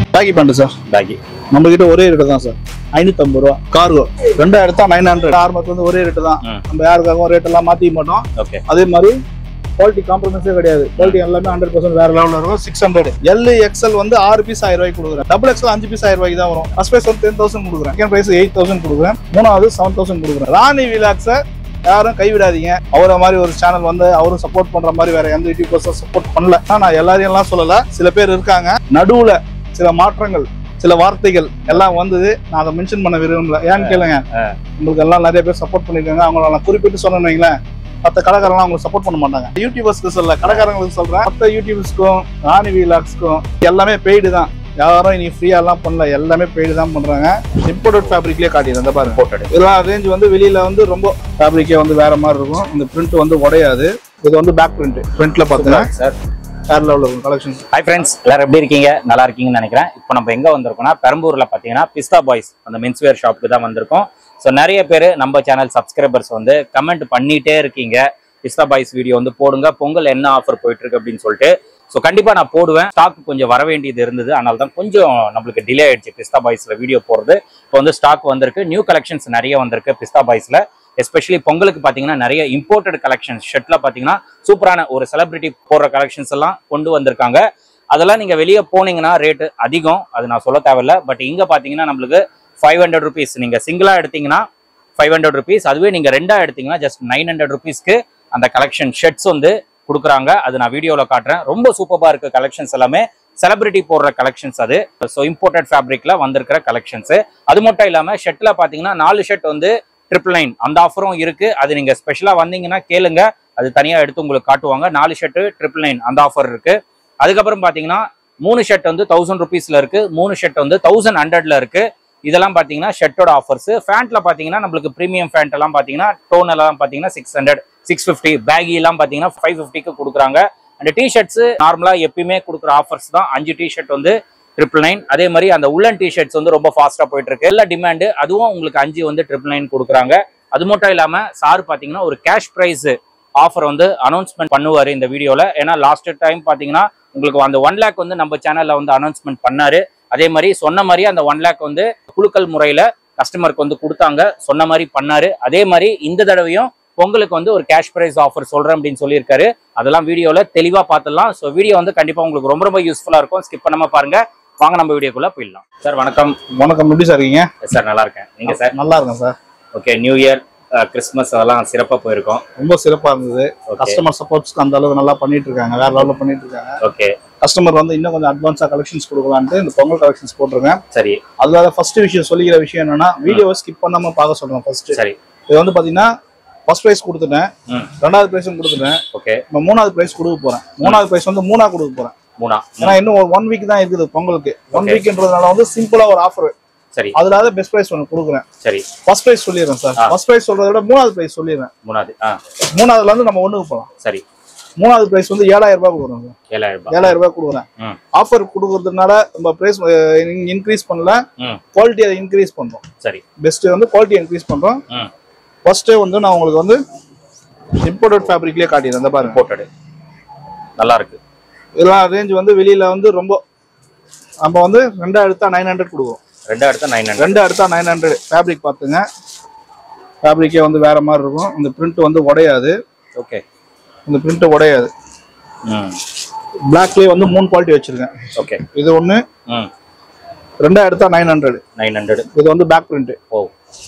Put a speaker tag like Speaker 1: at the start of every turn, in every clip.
Speaker 1: பேக்கி pant sir
Speaker 2: பேக்கி
Speaker 1: நம்ம கிட்ட ஒரே ரேட்டு தான் சார் ஐநூத்தம்பது ரூபா கார்கோ ரெண்டா எடுத்தா நைன் ஹண்ட்ரட் ஆர்மத்துக்கு வந்து ஒரே ரேட்டு தான்
Speaker 2: ம்.
Speaker 1: நம்ம யாருக்காகவும் ரேட் எல்லாம் மாத்திக்க மாட்டோம்
Speaker 2: ஓகே
Speaker 1: அதே மாதிரி குவாலிட்டி காம்ப்ரமைஸே கிடையாது குவாலிட்டி எல்லாமே ஹண்ட்ரட் பர்சன்ட் வேற லெவலில் இருக்கும் சிக்ஸ் ஹண்ட்ரட் எல் எக்ஸ்எல் வந்து ஆறு பீஸ் ஆயிரம் ரூபாய்க்கு கொடுக்குறேன் டபுள் எக்ஸ்எல் அஞ்சு பீஸ் ஆயிரம் ரூபாய்க்கு தான் வரும் ஃபர்ஸ்ட் ப்ரைஸ் வந்து டென் தௌசண்ட் கொடுக்குறேன் செகண்ட் ப்ரைஸ் எயிட் தௌசண்ட் கொடுக்குறேன் மூணாவது செவன் தௌசண்ட் கொடுக்குறேன் ராணி விலாக்ஸை யாரும் கைவிடாதீங்க அவரை மாதிரி ஒரு சேனல் வந்து அவரும் சப்போர்ட் பண்ற மாதிரி வேற எந்த யூடியூபர்ஸும் சப்போர்ட் பண்ணல ஆனா நான் எல்லாரையும் எல்லாம் சொல்லல சில பேர் இருக்காங்க நடுவுல சில மாற்றங்கள் சில வார்த்தைகள் எல்லாம் வந்தது நான் அதை மென்ஷன் பண்ண விரும்பல ஏன்னு கேளுங்க உங்களுக்கு எல்லாம் நிறைய பேர் சப்போர்ட் பண்ணிருக்காங்க அவங்கள நான் குறிப்பிட்டு சொன்னேன்னு வைங்களேன் மற்ற கடைக்காரங்களாம் அவங்களுக்கு சப்போர்ட் பண்ண மாட்டாங்க யூடியூபர்ஸ்க்கு சொல்ல கடைக்காரங்களுக்கு சொல்றேன் மற்ற யூடியூபர்ஸ்க்கும் ராணி விலாக்ஸ்க்கும் எல்லாமே பெய்டு தான் யாரும் இனி ஃப்ரீயா எல்லாம் பண்ணல எல்லாமே பெய்டு தான் பண்றாங்க இம்போர்ட்டட் ஃபேப்ரிக்லயே காட்டிடுறேன் இந்த பாருங்க
Speaker 2: போட்டடு
Speaker 1: இதெல்லாம் ரேஞ்ச் வந்து வெளியில வந்து ரொம்ப ஃபேப்ரிக்கே வந்து வேற மாதிரி இருக்கும் இந்த பிரிண்ட் வந்து உடையாது இது வந்து பேக் பிரிண்ட் பிரிண்ட்ல பாத்தீங்கன்னா
Speaker 2: சார்
Speaker 1: வேற லெவலில் இருக்கும் கலெக்ஷன்ஸ்
Speaker 2: ஹாய் ஃப்ரெண்ட்ஸ் எல்லாரும் எப்படி இருக்கீங்க நல்லா இருக்கீங்கன்னு நினைக்கிறேன் இப்போ நம்ம எங்க வந்திருக்கோம்னா பெரம்பூர்ல பாத்தீங்கன்னா பிஸ்தா பாய்ஸ் அந்த மென்ஸ்வேர் ஷாப்புக்கு தான் வந்திருக்கோம் ஸோ நிறைய பேர் நம்ம சேனல் சப்ஸ்கிரைபர்ஸ் வந்து கமெண்ட் பண்ணிட்டே இருக்கீங்க பிஸ்தா பாய்ஸ் வீடியோ வந்து போடுங்க பொங்கல் என்ன ஆஃபர் போயிட்டு இருக்கு அப்படின்னு சொல்லிட்டு ஸோ கண்டிப்பா நான் போடுவேன் ஸ்டாக் கொஞ்சம் வர வேண்டியது இருந்தது அதனால தான் கொஞ்சம் நம்மளுக்கு டிலே ஆயிடுச்சு பிஸ்தா பாய்ஸ்ல வீடியோ போறது இப்போ வந்து ஸ்டாக் வந்திருக்கு நியூ கலெக்ஷன்ஸ் நிறைய வந்திருக்கு பிஸ்தா பாய்ஸ்ல எஸ்பெஷலி பொங்கலுக்கு பார்த்தீங்கன்னா நிறைய இம்போர்ட்டட் கலெக்ஷன்ஸ் ஷர்ட்ல பார்த்தீங்கன்னா சூப்பரான ஒரு செலிபிரிட்டி போடுற கலெக்ஷன்ஸ் எல்லாம் கொண்டு வந்திருக்காங்க அதெல்லாம் நீங்க வெளியே போனீங்கன்னா ரேட்டு அதிகம் அது நான் சொல்ல தேவையில்ல பட் இங்க பாத்தீங்கன்னா நம்மளுக்கு ஃபைவ் ஹண்ட்ரட் ருபீஸ் நீங்க சிங்கிளா எடுத்தீங்கன்னா ஃபைவ் ஹண்ட்ரட் ருபீஸ் அதுவே நீங்க ரெண்டா எடுத்தீங்கன்னா ஜஸ்ட் நைன் ஹண்ட்ரட் ருபீஸ்க்கு அந்த கலெக்ஷன் ஷர்ட்ஸ் வந்து கொடுக்குறாங்க அது நான் வீடியோவில் காட்டுறேன் ரொம்ப சூப்பராக இருக்கு கலெக்ஷன்ஸ் எல்லாமே செலிபிரிட்டி போடுற கலெக்ஷன்ஸ் அது ஸோ இம்போர்ட்டட் ஃபேப்ரிக்ல வந்திருக்கிற கலெக்ஷன்ஸ் அது மட்டும் இல்லாம ஷர்ட்ல பாத்தீங்கன்னா நாலு ஷர்ட் வந்து ட்ரிபிள் நைன் அந்த ஆஃபரும் இருக்கு அது நீங்க ஸ்பெஷலா வந்தீங்கன்னா கேளுங்க அது தனியா எடுத்து உங்களுக்கு காட்டுவாங்க நாலு ஷர்ட் ட்ரிபிள் நைன் அந்த ஆஃபர் இருக்கு அதுக்கப்புறம் பாத்தீங்கன்னா மூணு ஷர்ட் வந்து தௌசண்ட் ருபீஸ்ல இருக்கு மூணு ஷர்ட் வந்து தௌசண்ட் ஹண்ட்ரட்ல இருக்கு இதெல்லாம் பாத்தீங்கன்னா ஷர்ட்டோட ஆஃபர்ஸ் ஃபேண்ட்ல பாத்தீங்கன்னா நம்மளுக்கு ப்ரீமியம் ஃபேண்ட் எல்லாம் பாத்தீங்கன்னா டோன் எல்லாம் பாத்தீங்கன்னா six hundred six fifty baggy எல்லாம் பாத்தீங்கன்னா ஃபைவ் ஃபிஃப்டிக்கு கொடுக்குறாங்க அந்த டிஷர்ட்ஸ் நார்மலா எப்பயுமே கொடுக்குற ஆஃபர்ஸ் தான் அஞ்சு டிஷர்ட் வந்து ட்ரிபிள் நைன் அதே மாதிரி அந்த உள்ளன் டிஷர்ட்ஸ் வந்து ரொம்ப ஃபாஸ்டா போயிட்டு இருக்கு எல்லா டிமாண்டு அதுவும் உங்களுக்கு அஞ்சு வந்து ட்ரிபிள் நைன் கொடுக்குறாங்க அது மட்டும் இல்லாம சார் பாத்தீங்கன்னா ஒரு கேஷ் பிரைஸ் ஆஃபர் வந்து அனௌன்ஸ்மெண்ட் பண்ணுவாரு இந்த வீடியோல ஏன்னா லாஸ்ட் டைம் பாத்தீங்கன்னா உங்களுக்கு அந்த ஒன் லேக் வந்து நம்ம சேனல்ல வந்து அனௌன்ஸ்மெண்ட் பண்ணாரு அதே மாதிரி சொன்ன மாதிரி அந்த ஒன் லேக் வந்து குழுக்கள் முறையில கஸ்டமருக்கு வந்து கொடுத்தாங்க சொன்ன மாதிரி பண்ணாரு அதே மாதிரி இந்த தடவையும் பொங்கலுக்கு வந்து ஒரு கேஷ் பிரைஸ் ஆஃபர் சொல்றேன் அப்படின்னு சொல்லியிருக்காரு அதெல்லாம் வீடியோல தெளிவா பார்த்துடலாம் ஸோ வீடியோ வந்து கண்டிப்பா உங்களுக்கு ரொம்ப ரொம்ப யூஸ்ஃபுல்லா இருக்கும் ஸ்கிப் பண்ணாம பாருங்க வாங்க நம்ம வீடியோக்குள்ள போயிடலாம் சார் வணக்கம்
Speaker 1: வணக்கம் எப்படி சார் இருக்கீங்க
Speaker 2: சார் நல்லா இருக்கேன் நீங்க சார்
Speaker 1: நல்லா இருக்கேன் sir
Speaker 2: okay new year Christmas அதெல்லாம் சிறப்பா போயிருக்கோம்
Speaker 1: ரொம்ப சிறப்பா இருந்தது
Speaker 2: ஓகே
Speaker 1: கஸ்டமர் சப்போர்ட்ஸ்க்கு அந்த அளவுக்கு நல்லா பண்ணிட்டு இருக்காங்க வேற லெவலில் பண்ணிட்டு இருக்காங்க
Speaker 2: ஓகே
Speaker 1: கஸ்டமர் வந்து இன்னும் கொஞ்சம் அட்வான்ஸா கலெக்ஷன்ஸ் கொடுக்கலான்ட்டு இந்த பொங்கல் கலெக்ஷன்ஸ் போட்டிருக்கேன்
Speaker 2: சரி
Speaker 1: அதுல ஃபர்ஸ்ட் விஷயம் சொல்லிக்கிற விஷயம் என்னன்னா வீடியோவை ஸ்கிப் பண்ணாம பார்க்க சொல்றேன் ஃபர்ஸ்ட்
Speaker 2: சரி
Speaker 1: இது வந்து பாத்தீங்கன்னா ஃபர்ஸ்ட் ப்ரைஸ் கொடுத்துட்டேன்
Speaker 2: ம்
Speaker 1: ரெண்டாவது ப்ரைஸும் கொடுத்துட்டேன்
Speaker 2: ஓகே
Speaker 1: இப்போ மூணாவது ப்ரைஸ் கொடுக்க போறேன் மூணாவது ப்ரைஸ் வந்து மூணா கொடுக்க போறேன்
Speaker 2: மூணா
Speaker 1: ஏன்னா இன்னும் ஒரு ஒன் வீக் தான் இருக்குது பொங்கலுக்கு ஒன்
Speaker 2: Okay.
Speaker 1: வீக்ன்றதுனால வந்து சிம்பிளா ஒரு ஆஃபர்
Speaker 2: சரி
Speaker 1: அதுல பெஸ்ட் ப்ரைஸ் ஒன்று கொடுக்குறேன்
Speaker 2: சரி
Speaker 1: ஃபர்ஸ்ட் ப்ரைஸ் சொல்லிடுறேன் சார்
Speaker 2: ஆ.
Speaker 1: ஃபர்ஸ்ட் ப்ரைஸ் சொல்றதை விட மூணாவது ப்ரைஸ் சொல்லிடுறேன்
Speaker 2: மூணாவது ஆ
Speaker 1: மூணாவதுல இருந்து நம்ம ஒண்ணுக்கு போகலாம்
Speaker 2: சரி
Speaker 1: மூணாவது ப்ரைஸ் வந்து ஏழாயிரம் ரூபாய் கொடுக்குறோம் சார்
Speaker 2: ஏழாயிரம் ரூபாய்
Speaker 1: ஏழாயிரம் ரூபாய் கொடுக்குறேன்
Speaker 2: ம்
Speaker 1: ஆஃபர் கொடுக்கறதுனால நம்ம ப்ரைஸ் இன்க்ரீஸ் பண்ணல
Speaker 2: ம்
Speaker 1: குவாலிட்டி அதை இன்க்ரீஸ் பண்றோம்
Speaker 2: சரி
Speaker 1: பெஸ்ட் வந்து குவாலிட்டி இன்க்ரீஸ் பண்றோம்
Speaker 2: ம்
Speaker 1: ஃபர்ஸ்டே வந்து நான் உங்களுக்கு வந்து இம்போர்ட்டட் ஃபேப்ரிக்லயே காட்டிடுறேன் இந்த பாருங்க
Speaker 2: போட்டடு நல்லா இருக்கு
Speaker 1: இதெல்லாம் ரேஞ்ச் வந்து வெளியில வந்து ரொம்ப நம்ம வந்து ரெண்டா எடுத்தா நைன் ஹண்ட்ரட் கொடுக்குறோம்
Speaker 2: ரெண்டா எடுத்தா நைன் ஹண்ட்ரட்
Speaker 1: ரெண்டு எடுத்தா நைன் ஹண்ட்ரட் ஃபேப்ரிக் பார்த்துங்க ஃபேப்ரிக்கே வந்து வேற மாதிரி இருக்கும் இந்த பிரிண்ட் வந்து உடையாது
Speaker 2: ஓகே
Speaker 1: இந்த பிரிண்ட் உடையாது
Speaker 2: ம்
Speaker 1: பிளாக்லயே வந்து மூணு குவாலிட்டி வச்சிருக்கேன்
Speaker 2: ஓகே
Speaker 1: இது ஒன்று
Speaker 2: ம்
Speaker 1: ரெண்டா எடுத்தா நைன் ஹண்ட்ரட்
Speaker 2: நைன் ஹண்ட்ரட்
Speaker 1: இது வந்து பேக் பிரிண்ட்
Speaker 2: ஓ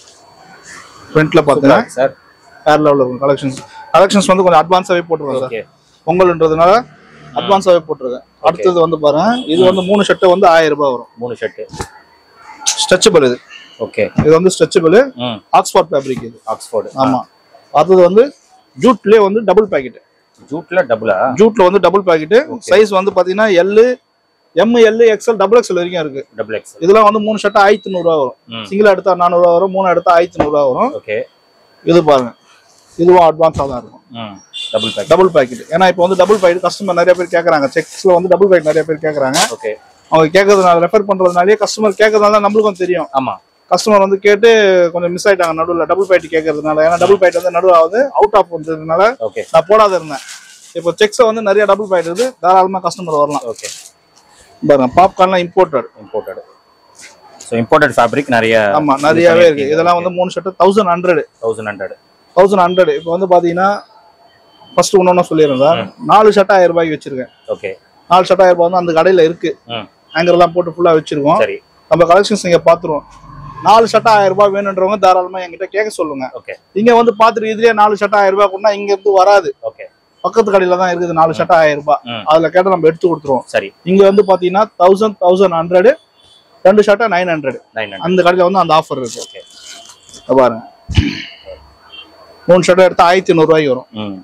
Speaker 1: பிரிண்ட்ல பார்த்துங்க
Speaker 2: சார்
Speaker 1: வேற லெவலில் இருக்கும் கலெக்ஷன்ஸ் கலெக்ஷன்ஸ் வந்து கொஞ்சம் அட்வான்ஸாகவே போட்டுருக்கோம் சார்
Speaker 2: ஓகே
Speaker 1: பொங்கல்ன்றதுனால அட்வான்ஸாகவே போட்டிருக்கேன் அடுத்தது வந்து பாருங்க இது வந்து மூணு ஷர்ட்டு வந்து ஆயிரம் ரூபாய் வரும்
Speaker 2: மூணு ஷர்ட்டு
Speaker 1: ஸ்ட்ரெச்சபிள் இது
Speaker 2: ஓகே
Speaker 1: இது வந்து ஸ்ட்ரெச்சபிள்
Speaker 2: ம்
Speaker 1: ஆக்ஸ்ஃபோர்ட் ஃபேப்ரிக் இது
Speaker 2: ஆக்ஸ்ஃபோர்டு
Speaker 1: ஆமா அடுத்தது வந்து ஜூட்லயே வந்து டபுள் பாக்கெட்
Speaker 2: ஜூட்ல டபுளா
Speaker 1: ஜூட்ல வந்து டபுள் பாக்கெட் சைஸ் வந்து பாத்தீங்கன்னா L M L XL double XL வரைக்கும் இருக்கு
Speaker 2: டபுள் எக்ஸ்
Speaker 1: இதெல்லாம் வந்து மூணு ஷர்ட் ஆயிரத்தி நூறுரூவா வரும்
Speaker 2: ம்
Speaker 1: சிங்கிள் எடுத்தா நானூறுவா வரும் மூணு எடுத்தா ஆயிரத்தி நூறுரூவா வரும்
Speaker 2: ஓகே
Speaker 1: இது பாருங்க இதுவும் அட்வான்ஸாக தான் இருக்கும்
Speaker 2: ம் டபுள் பேக்
Speaker 1: டபுள் பாக்கெட் ஏன்னா இப்போ வந்து டபுள் பாக்கெட் கஸ்டமர் நிறைய பேர் கேட்கறாங்க செக்ஸ்ல வந்து டபுள் பாக்கெட் நிறைய பேர் கேட்கறாங்க
Speaker 2: ஓகே
Speaker 1: அவங்க கேட்கறதுனால ரெஃபர் பண்றதுனாலே கஸ்டமர் கேட்கறதுனால நம்மளுக்கும் தெரியும்
Speaker 2: ஆமா
Speaker 1: கஸ்டமர் வந்து கேட்டு கொஞ்சம் மிஸ் ஆயிட்டாங்க நடுவில் டபுள் பாக்கெட் கேட்கறதுனால ஏன்னா டபுள் பாக்கெட் வந்து நடுவில் ஆகுது அவுட் ஆஃப் வந்ததுனால
Speaker 2: ஓகே
Speaker 1: நான் போடாத இருந்தேன் இப்போ செக்ஸை வந்து நிறைய டபுள் பாக்கெட் இருக்குது தாராளமாக கஸ்டமர் வரலாம்
Speaker 2: ஓகே
Speaker 1: பாருங்க பாப்கார்ன்லாம் imported
Speaker 2: imported so imported fabric நிறைய
Speaker 1: ஆமா நிறையவே இருக்கு இதெல்லாம் வந்து மூணு shirt thousand hundred
Speaker 2: thousand hundred
Speaker 1: thousand hundred இப்போ வந்து பாத்தீங்கன்னா ஃபர்ஸ்ட் ஒன்று சொல்லிடுறேன் சார் நாலு ஷர்ட் ஆயிரம் ரூபாய்க்கு வச்சிருக்கேன்
Speaker 2: ஓகே
Speaker 1: நாலு ஷர்ட் ஆயிரம் ரூபாய் வந்து அந்த கடையில இருக்கு
Speaker 2: ம்
Speaker 1: hanger எல்லாம் போட்டு ஃபுல்லா வச்சிருக்கோம்
Speaker 2: சரி
Speaker 1: நம்ம கலெக்ஷன்ஸ் நீங்க பாத்துருவோம் நாலு ஷர்ட் ஆயிரம் ரூபாய் வேணுன்றவங்க தாராளமா என்கிட்ட கேட்க சொல்லுங்க
Speaker 2: ஓகே
Speaker 1: இங்க வந்து பாத்துட்டு இதுலயே நாலு ஷர்ட் ஆயிரம் ரூபாய் கூட இங்க இருந்து வராது
Speaker 2: ஓகே
Speaker 1: பக்கத்து கடையில தான் இருக்குது நாலு ஷர்ட் ஆயிரம் ரூபாய்
Speaker 2: ம்
Speaker 1: அதுல கேட்டா நம்ம எடுத்து கொடுத்துருவோம்
Speaker 2: சரி
Speaker 1: இங்க வந்து பாத்தீங்கன்னா தௌசண்ட் தௌசண்ட் ஹண்ட்ரட் ரெண்டு ஷர்ட்டா நைன் ஹண்ட்ரட்
Speaker 2: நைன் ஹண்ட்ரட்
Speaker 1: அந்த கடையில வந்து அந்த ஆஃபர் இருக்கு
Speaker 2: ஓகே
Speaker 1: இத பாருங்க மூணு ஷர்ட் எடுத்தா ஆயிரத்தி ஐநூறு ரூபாய்க்கு வரும்
Speaker 2: ம்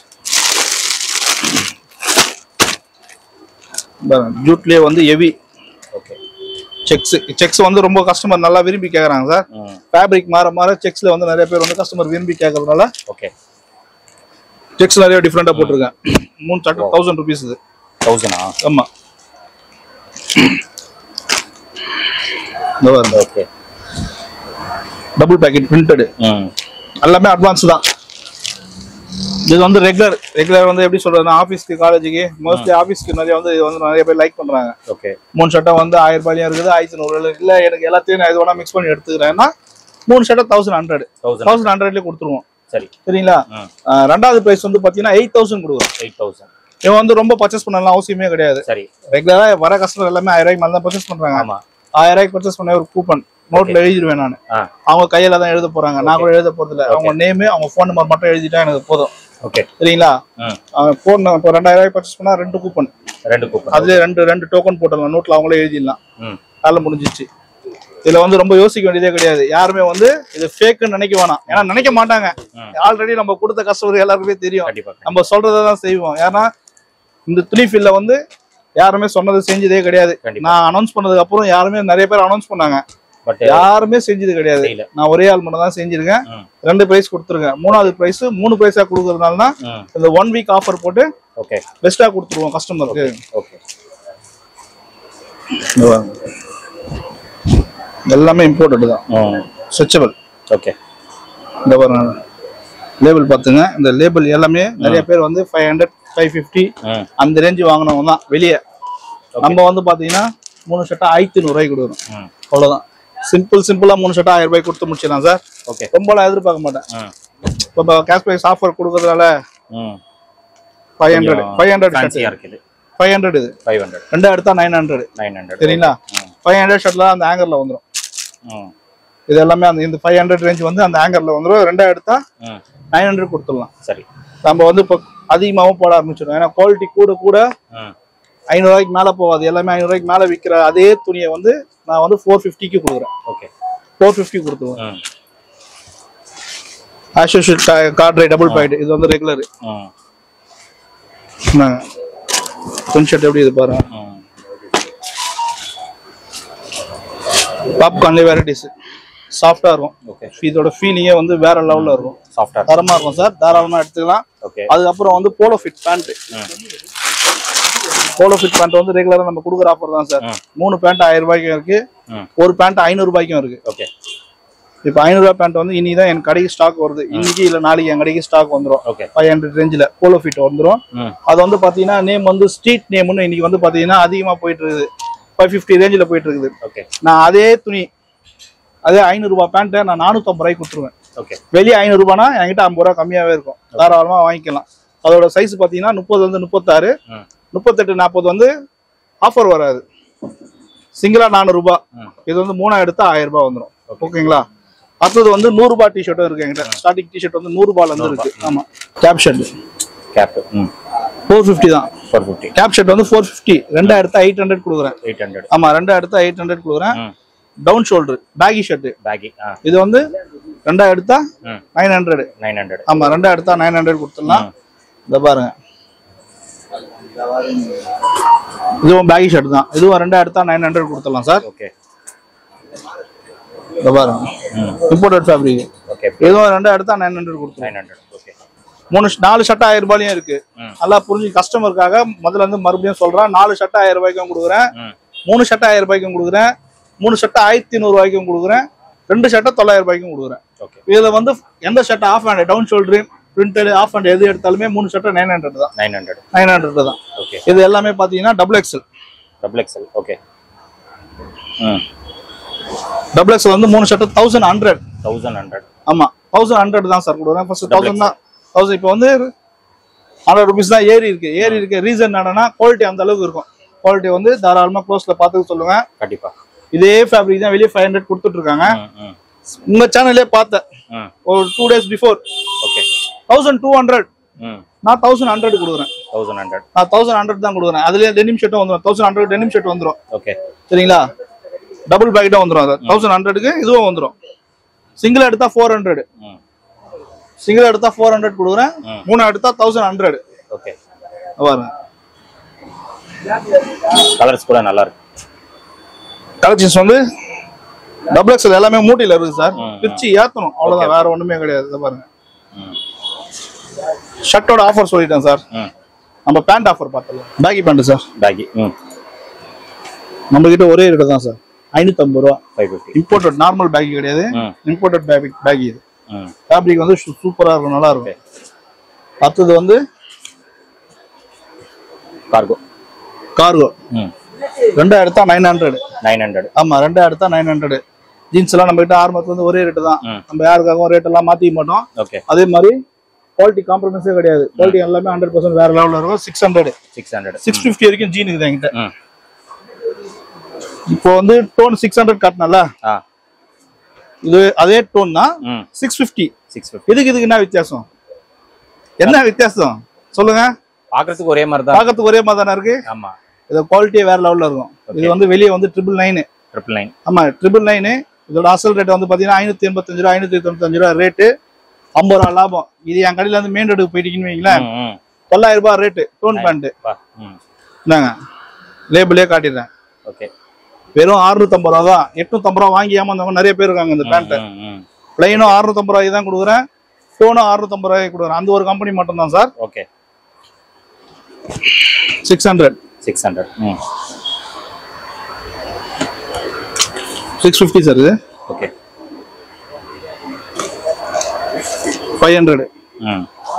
Speaker 1: பாருங்க ஜூட்லயே வந்து ஹெவி
Speaker 2: ஓகே
Speaker 1: செக்ஸ் செக்ஸ் வந்து ரொம்ப கஸ்டமர் நல்லா விரும்பி கேக்குறாங்க சார்
Speaker 2: ம்
Speaker 1: ஃபேப்ரிக் மாற மாற செக்ஸ்ல வந்து நிறைய பேர் வந்து கஸ்டமர் விரும்பி கேட்கறதுனால
Speaker 2: ஓகே
Speaker 1: செக்ஸ் நிறைய டிஃப்ரெண்டா போட்டிருக்கேன் மூணு சட்டை தௌசண்ட் ருபீஸ் இது
Speaker 2: தௌசண்டா
Speaker 1: ஆமா இந்த பாருங்க
Speaker 2: ஓகே
Speaker 1: டபுள் பேக்கெட் பிரிண்டட்
Speaker 2: ம்
Speaker 1: எல்லாமே அட்வான்ஸ் தான் இது வந்து ரெகுலர் ரெகுலர் வந்து எப்படி சொல்றதுன்னா ஆஃபீஸ்க்கு காலேஜுக்கு மோஸ்ட்லி ஆஃபீஸ்க்கு நிறைய வந்து இது வந்து நிறைய பேர் லைக் பண்றாங்க
Speaker 2: ஓகே
Speaker 1: மூணு ஷர்ட்டை வந்து ஆயிரம் ரூபாயும் இருக்குது ஆயிரத்தி நூறு இல்ல எனக்கு எல்லாத்தையும் நான் இது வேணா மிக்ஸ் பண்ணி எடுத்துக்கிறேன்னா மூணு ஷர்ட்டை தௌசண்ட் ஹண்ட்ரட்
Speaker 2: தௌசண்ட்
Speaker 1: தௌசண்ட் ஹண்ட்ரட்லேயே கொடுத்துருவோம்
Speaker 2: சரி
Speaker 1: சரிங்களா
Speaker 2: ம்
Speaker 1: ஆஹ் ரெண்டாவது பிரைஸ் வந்து பாத்தீங்கன்னா எயிட் தௌசண்ட் கொடுக்குறோம்
Speaker 2: எயிட் தௌசண்ட்
Speaker 1: இவன் வந்து ரொம்ப பர்ச்சேஸ் பண்ணலாம் அவசியமே கிடையாது
Speaker 2: சரி
Speaker 1: ரெகுலரா வர கஸ்டமர் எல்லாமே ஆயிரம் ரூபாய்க்கு மேல தான் பர்ச்சேஸ் பண்றாங்க
Speaker 2: ஆமா
Speaker 1: ஆயிரம் ரூபாய்க்கு பர்ச்சேஸ் பண்ண ஒரு கூப்பன் நோட்ல எழுதிடுவேன் நான்
Speaker 2: ஆ
Speaker 1: அவங்க கையில தான் எழுத போறாங்க நான் கூட எழுத போறது இல்ல அவங்க நேம் அவங்க ஃபோன் நம்பர் மட்டும் எழுதிட்டா எனக்கு போதும்
Speaker 2: ஓகே
Speaker 1: சரிங்களா
Speaker 2: ம்
Speaker 1: ஃபோன் இப்போ ரெண்டாயிரம் ரூபாய் பர்ச்சேஸ் பண்ணா ரெண்டு கூப்பன்
Speaker 2: ரெண்டு கூப்பன்
Speaker 1: அதுல ரெண்டு ரெண்டு டோக்கன் போட்டுடலாம் நோட்ல அவங்களே எழுதிடலாம்
Speaker 2: ம்
Speaker 1: வேலை முடிஞ்சிச்சு இதுல வந்து ரொம்ப யோசிக்க வேண்டியதே கிடையாது யாருமே வந்து இது ஃபேக்குன்னு நினைக்க வேணாம் ஏன்னா நினைக்க மாட்டாங்க
Speaker 2: ம்.
Speaker 1: ஆல்ரெடி நம்ம கொடுத்த கஸ்டமர் எல்லாருக்குமே தெரியும்
Speaker 2: கண்டிப்பா
Speaker 1: நம்ம சொல்றதை தான் செய்வோம் ஏன்னா இந்த துணி ஃபீல்ட்ல வந்து யாருமே சொன்னது செஞ்சதே கிடையாது
Speaker 2: கண்டிப்பா.
Speaker 1: நான் அனௌன்ஸ் பண்ணதுக்கு அப்புறம் யாருமே நிறைய பேர் அனௌன்ஸ் பண்ணாங்க
Speaker 2: பட்
Speaker 1: யாருமே செஞ்சது கிடையாது
Speaker 2: செய்யல
Speaker 1: நான் ஒரே ஆள் மட்டும் தான் செஞ்சிருக்கேன்
Speaker 2: ம்
Speaker 1: ரெண்டு பிரைஸ் கொடுத்துருக்கேன் மூணாவது பிரைஸ் மூணு பிரைஸா கொடுக்கறதுனால தான்
Speaker 2: ம்
Speaker 1: இந்த ஒன் வீக் ஆஃபர் போட்டு
Speaker 2: ஓகே
Speaker 1: பெஸ்டா கொடுத்துருவோம் கஸ்டமருக்கு
Speaker 2: ஓகே
Speaker 1: எல்லாமே இம்போர்ட்டட் தான்
Speaker 2: ம்
Speaker 1: ஸ்ட்ரெச்சபிள்
Speaker 2: ஓகே
Speaker 1: இந்த பாருங்க லேபிள் பார்த்துங்க இந்த லேபிள் எல்லாமே நிறைய பேர் வந்து ஃபைவ் ஹண்ட்ரட் ஃபைவ் ஃபிஃப்டி
Speaker 2: ம்
Speaker 1: அந்த ரேஞ்சு வாங்கினவங்க தான் வெளியே நம்ம வந்து பார்த்தீங்கன்னா மூணு ஷர்ட்டா ஆயிரத்தி நூறுரூவாய்க்கு கொடுக்குறோம்
Speaker 2: ம்
Speaker 1: அவ்வளோதான் சிம்பிள் சிம்பிளாக மூணு ஷர்ட்டா ஆயிரம் ரூபாய்க்கு கொடுத்து முடிச்சிடலாம் சார்
Speaker 2: ஓகே
Speaker 1: ரொம்பலாம் எதிர்பார்க்க மாட்டேன்
Speaker 2: ம்
Speaker 1: இப்போ கேஷ் ப்ரைஸ் ஆஃபர் கொடுக்கறதுனால
Speaker 2: ம்
Speaker 1: ஃபைவ் ஹண்ட்ரட் ஃபைவ் ஹண்ட்ரட்
Speaker 2: ஃபேன்சியாக இருக்குது
Speaker 1: ஃபைவ் ஹண்ட்ரட் இது
Speaker 2: ஃபைவ் ஹண்ட்ரட்
Speaker 1: ரெண்டா எடுத்தா நைன் ஹண்ட்ரட்
Speaker 2: நைன் ஹண்ட்ரட்
Speaker 1: சரிங்களா
Speaker 2: ம்
Speaker 1: ஃபைவ் ஹண்ட்ரட் ஷர்ட்ல அந்த ஆங்கர்ல வந்துடும்
Speaker 2: ம்
Speaker 1: இது எல்லாமே அந்த இந்த ஃபைவ் ஹண்ட்ரட் ரேஞ்ச் வந்து அந்த ஆங்கர்ல வந்துடும் ரெண்டா எடுத்தா
Speaker 2: ம்
Speaker 1: நைன் ஹண்ட்ரட் கொடுத்துடலாம்
Speaker 2: சரி
Speaker 1: நம்ம வந்து இப்போ அதிகமாகவும் போட ஆரம்பிச்சிடும் ஏன்னா குவாலிட்டி கூட கூட
Speaker 2: ம்
Speaker 1: ஐநூறுரூவாய்க்கு மேலே போகாது எல்லாமே ஐநூறுரூவாய்க்கு மேலே விற்கிற அதே துணியை வந்து நான் வந்து ஃபோர் ஃபிஃப்டிக்கு கொடுக்குறேன்
Speaker 2: ஓகே
Speaker 1: ஃபோர் ஃபிஃப்டி கொடுத்துருவேன்
Speaker 2: ம்
Speaker 1: ஆஷோஷியல் கார்ட்ரை டபுள் பாயிண்ட் இது வந்து ரெகுலர்
Speaker 2: ம்
Speaker 1: துணி ஷர்ட் எப்படி இது பாருங்க
Speaker 2: ம்
Speaker 1: பாப்கார்ன்லேயே வெரைட்டிஸ் சாஃப்டாக இருக்கும்
Speaker 2: ஓகே
Speaker 1: இதோட ஃபீலிங்கே வந்து வேற லெவலில் இருக்கும்
Speaker 2: சாஃப்டாக
Speaker 1: தரமாக இருக்கும் சார் தாராளமாக எடுத்துக்கலாம்
Speaker 2: ஓகே
Speaker 1: அதுக்கப்புறம் வந்து போலோ ஃபிட் பேண்ட்
Speaker 2: ம்
Speaker 1: போலோ ஃபிட் பேண்ட் வந்து ரெகுலராக நம்ம கொடுக்குற ஆஃபர் தான் சார்
Speaker 2: ம்.
Speaker 1: மூணு பேண்ட் ஆயிரம் ரூபாய்க்கும் இருக்கு
Speaker 2: ம்
Speaker 1: ஒரு பேண்ட் ஐநூறு ரூபாய்க்கும் இருக்கு
Speaker 2: ஓகே
Speaker 1: இப்போ ஐநூறுரூவா பேண்ட் வந்து இன்னைக்கு தான் என் கடைக்கு ஸ்டாக் வருது இன்னைக்கு இல்லை நாளைக்கு என் கடைக்கு ஸ்டாக் வந்துடும்
Speaker 2: ஓகே
Speaker 1: ஃபைவ் ஹண்ட்ரட் ரேஞ்சில் போலோ ஃபிட் வந்துடும்
Speaker 2: ம்
Speaker 1: அது வந்து பார்த்தீங்கன்னா நேம் வந்து ஸ்ட்ரீட் நேம்னு இன்னைக்கு வந்து பார்த்தீங்கன்னா அதிகமாக போயிட்டு இருக்குது ஃபைவ் ஃபிஃப்டி ரேஞ்சில் போயிட்டு இருக்குது
Speaker 2: ஓகே
Speaker 1: நான் அதே துணி அதே ஐநூறுரூபா பேண்ட்டை நான் நானூற்றம்பது ரூபாய்க்கு கொடுத்துருவேன்
Speaker 2: ஓகே
Speaker 1: வெளியே ஐநூறுரூபானா என்கிட்ட ஐம்பது ரூபா கம்மியாகவே இருக்கும் தாராளமாக வாங்கிக்கலாம் அதோட சைஸ் பார்த்தீங்கன்னா முப்பது வந்து முப்பத்தாறு
Speaker 2: ம்
Speaker 1: முப்பத்தெட்டு நாற்பது வந்து ஆஃபர் வராது சிங்கிளா நானூறுரூபா
Speaker 2: ம்
Speaker 1: இது வந்து மூணா எடுத்தா ஆயிரம் ரூபாய் வந்துடும் ஓகேங்களா அடுத்தது வந்து நூறுரூபா டிஷர்ட்டும் இருக்கு என்கிட்ட ஸ்டார்டிங் டிஷர்ட் வந்து நூறுரூபால இருந்து இருக்கு ஆமா கேப் ஷர்ட்
Speaker 2: கேப் ம்
Speaker 1: ஃபோர் ஃபிஃப்டி தான்
Speaker 2: ஃபோர் ஃபிஃப்டி
Speaker 1: கேப் ஷர்ட் வந்து ஃபோர் ஃபிஃப்டி ரெண்டா எடுத்தா எயிட் ஹண்ட்ரட் கொடுக்குறேன்
Speaker 2: எயிட் ஹண்ட்ரட்
Speaker 1: ஆமா ரெண்டா எடுத்தா எயிட் ஹண்ட்ரட் கொடுக்குறேன்
Speaker 2: ம்
Speaker 1: down shoulder baggy shirt
Speaker 2: baggy ஆ
Speaker 1: இது வந்து ரெண்டா எடுத்தா
Speaker 2: ம்
Speaker 1: நைன் ஹண்ட்ரட்
Speaker 2: நைன் ஹண்ட்ரட்
Speaker 1: ஆமா ரெண்டா எடுத்தா நைன் ஹண்ட்ரட் கொடுத்துடலாம்
Speaker 2: ம்
Speaker 1: இதை பாருங்க இதுவும் பேகி ஷர்ட் தான் இதுவும் ரெண்டா எடுத்தா நைன் ஹண்ட்ரட் கொடுத்துடலாம் சார்
Speaker 2: ஓகே
Speaker 1: இதை பாருங்க
Speaker 2: ம்
Speaker 1: இம்போர்ட்டட் ஃபேப்ரிக்
Speaker 2: ஓகே
Speaker 1: இதுவும் ரெண்டா எடுத்தா நைன் ஹண்ட்ரட் கொடுத்துருவோம்
Speaker 2: நைன் ஹண்ட்ரட் ஓகே
Speaker 1: மூணு நாலு ஷர்ட் ஆயிரம் ரூபாயும் இருக்கு
Speaker 2: ம்.
Speaker 1: நல்லா புரிஞ்சு கஸ்டமருக்காக முதல்ல இருந்து மறுபடியும் சொல்றேன் நாலு ஷர்ட் ஆயிரம் ரூபாய்க்கும் கொடுக்குறேன்
Speaker 2: ம்
Speaker 1: மூணு ஷர்ட் ஆயிரம் ரூபாய்க்கும் கொடுக்குறேன் மூணு ஷர்ட் ஆயிரத்தி நூறு ரூபாய்க்கும் கொடுக்குறேன் ரெண்டு ஷர்ட்டை தொள்ளாயிரம் ரூபாய்க்கும் கொடுக்குறேன்
Speaker 2: ஓகே
Speaker 1: இதுல வந்து எந்த shirt half hand down shoulder printed half hand எது எடுத்தாலுமே மூணு ஷர்ட் நைன் ஹண்ட்ரட் தான்
Speaker 2: நைன் ஹண்ட்ரட்
Speaker 1: நைன் ஹண்ட்ரட் தான்
Speaker 2: ஓகே
Speaker 1: இது எல்லாமே பாத்தீங்கன்னா double XL
Speaker 2: double XL okay ம்
Speaker 1: டபுள் எக்ஸ்எல் வந்து மூணு shirt thousand hundred
Speaker 2: thousand hundred
Speaker 1: ஆமா தௌசண்ட் ஹண்ட்ரட் தான் சார் கொடுக்குறேன் ஃபர்ஸ்ட்
Speaker 2: Double
Speaker 1: தௌசண்ட் தான் தௌசண்ட் இப்போ வந்து ஹண்ட்ரட் ருபீஸ் தான் ஏறி இருக்கு ஏறி இருக்க ரீசன் என்னன்னா குவாலிட்டி அந்த அளவுக்கு இருக்கும் குவாலிட்டி வந்து தாராளமா க்ளோஸ்ல பார்த்துக்க சொல்லுங்க
Speaker 2: கண்டிப்பா
Speaker 1: இதே ஃபேப்ரிக் தான் வெளியே ஃபைவ் ஹண்ட்ரட் கொடுத்துட்டு இருக்காங்க
Speaker 2: ம் ம்
Speaker 1: உங்க சேனல்லே பார்த்தேன்
Speaker 2: ம்
Speaker 1: ஒரு two days before
Speaker 2: okay
Speaker 1: thousand two hundred
Speaker 2: ம்
Speaker 1: நான் தௌசண்ட் ஹண்ட்ரட் கொடுக்குறேன்
Speaker 2: தௌசண்ட் ஹண்ட்ரட்
Speaker 1: நான் தௌசண்ட் ஹண்ட்ரட் தான் கொடுக்குறேன் அதுலயே டெனிம் ஷர்ட்டும் வந்துடும் தௌசண்ட் ஹண்ட்ரட் டெனிம் ஷர்ட் வந்துடும்
Speaker 2: ஓகே
Speaker 1: சரிங்களா டபுள் பேக்கெட்டும் வந்துடும் அது தௌசண்ட் ஹண்ட்ரடுக்கு இதுவும் வந்துடும் சிங்கிள் எடுத்தா ஃபோர் ஹண்ட்ரட்
Speaker 2: ம்
Speaker 1: சிங்கிள் எடுத்தா ஃபோர் ஹண்ட்ரட் கொடுக்குறேன்
Speaker 2: ம்.
Speaker 1: மூணு எடுத்தா தௌசண்ட் ஹண்ட்ரட்
Speaker 2: ஓகே
Speaker 1: பாருங்க
Speaker 2: கலர்ஸ் கூட நல்லா இருக்கு
Speaker 1: கலெக்ஷன்ஸ் வந்து டபுள் எக்ஸ்எல் எல்லாமே மூட்டையில இருக்கு சார்
Speaker 2: ம், ம்.
Speaker 1: பிரிச்சு ஏத்தணும் அவ்வளவுதான் வேற ஒண்ணுமே கிடையாது இதை பாருங்க
Speaker 2: ம்
Speaker 1: ஷர்ட்டோட ஆஃபர் சொல்லிட்டேன் சார்
Speaker 2: ம்
Speaker 1: நம்ம பேண்ட் ஆஃபர் பார்த்தலாம் பேக்கி பேண்ட் சார்
Speaker 2: பேக்கி ம்
Speaker 1: நம்ம கிட்ட ஒரே ரேட்டு தான் சார் ஐநூத்தம்பது ரூபா
Speaker 2: five fifty
Speaker 1: imported normal baggy கிடையாது
Speaker 2: ம்
Speaker 1: இம்போர்ட்டட் பேக்கி பேக்கி இது
Speaker 2: ம்
Speaker 1: ஃபேப்ரிக் வந்து சூ- சூப்பரா இருக்கும் நல்லா இருக்கும்
Speaker 2: ஓகே
Speaker 1: அடுத்தது வந்து
Speaker 2: கார்கோ
Speaker 1: கார்கோ
Speaker 2: ம்
Speaker 1: ரெண்டா எடுத்தா நைன் ஹண்ட்ரட்
Speaker 2: நைன் ஹண்ட்ரட்
Speaker 1: ஆமா ரெண்டா எடுத்தா நைன் ஹண்ட்ரட் ஜீன்ஸ் எல்லாம் நம்ம கிட்ட ஆரம்பத்துல வந்து ஒரே ரேட்டு தான்
Speaker 2: ம்
Speaker 1: நம்ம யாருக்காகவும் ரேட் எல்லாம் மாத்திக்க மாட்டோம்
Speaker 2: ஓகே
Speaker 1: அதே மாதிரி குவாலிட்டி காம்ப்ரமைஸே கிடையாது குவாலிட்டி எல்லாமே ஹண்ட்ரட் பர்சன்ட் வேற லெவலில் இருக்கும் six hundred
Speaker 2: six hundred
Speaker 1: six fifty வரைக்கும் ஜீன் இருக்குது என்கிட்ட
Speaker 2: ம்
Speaker 1: இப்போ வந்து டோன் சிக்ஸ் ஹண்ட்ரட் காட்டினல
Speaker 2: ஆ
Speaker 1: இது அதே டோன் தான்
Speaker 2: ம்
Speaker 1: சிக்ஸ் ஃபிஃப்டி
Speaker 2: சிக்ஸ் ஃபிஃப்டி
Speaker 1: இதுக்கு இதுக்கு என்ன வித்தியாசம் என்ன வித்தியாசம் சொல்லுங்க
Speaker 2: பார்க்கறதுக்கு ஒரே மாதிரி தான்
Speaker 1: பார்க்கறதுக்கு ஒரே மாதிரி தானே இருக்கு
Speaker 2: ஆமா
Speaker 1: இது குவாலிட்டியே வேற லெவலில் இருக்கும் இது வந்து வெளியே வந்து ட்ரிபிள் நைனு
Speaker 2: ட்ரிபிள் நைன்
Speaker 1: ஆமா ட்ரிபிள் நைனு இதோட அசல் ரேட் வந்து பாத்தீங்கன்னா ஐநூத்தி எண்பத்தஞ்சு ரூபா ஐநூத்தி தொண்ணூத்தஞ்சு ரூபா ரேட்டு ஐம்பது ரூபா லாபம் இது என் கடையில இருந்து மெயின் ரோடுக்கு போயிட்டீங்கன்னு வைங்களேன்
Speaker 2: ம் ம்
Speaker 1: தொள்ளாயிரம் ரூபாய் ரேட்டு டோன் பேண்ட்
Speaker 2: பா ம்
Speaker 1: இந்தாங்க லேபிளே காட்டிடுறேன்
Speaker 2: ஓகே
Speaker 1: வெறும் 650 ரூபா தான் எட்நூத்தம்பது ரூபா வாங்கி ஏமாந்தவங்க நிறைய பேர் இருக்காங்க இந்த பேண்ட்டை
Speaker 2: ம் ம்
Speaker 1: பிளைனும் 650 ரூபாய்க்கு தான் கொடுக்குறேன் டோனும் 650 ரூபாய்க்கு கொடுக்குறேன் அந்த ஒரு கம்பெனி மட்டும் தான் sir
Speaker 2: okay
Speaker 1: six hundred
Speaker 2: six hundred ம்
Speaker 1: சிக்ஸ் ஃபிஃப்டி சார் இது
Speaker 2: ஓகே
Speaker 1: ஃபைவ் ஹண்ட்ரட்
Speaker 2: ம்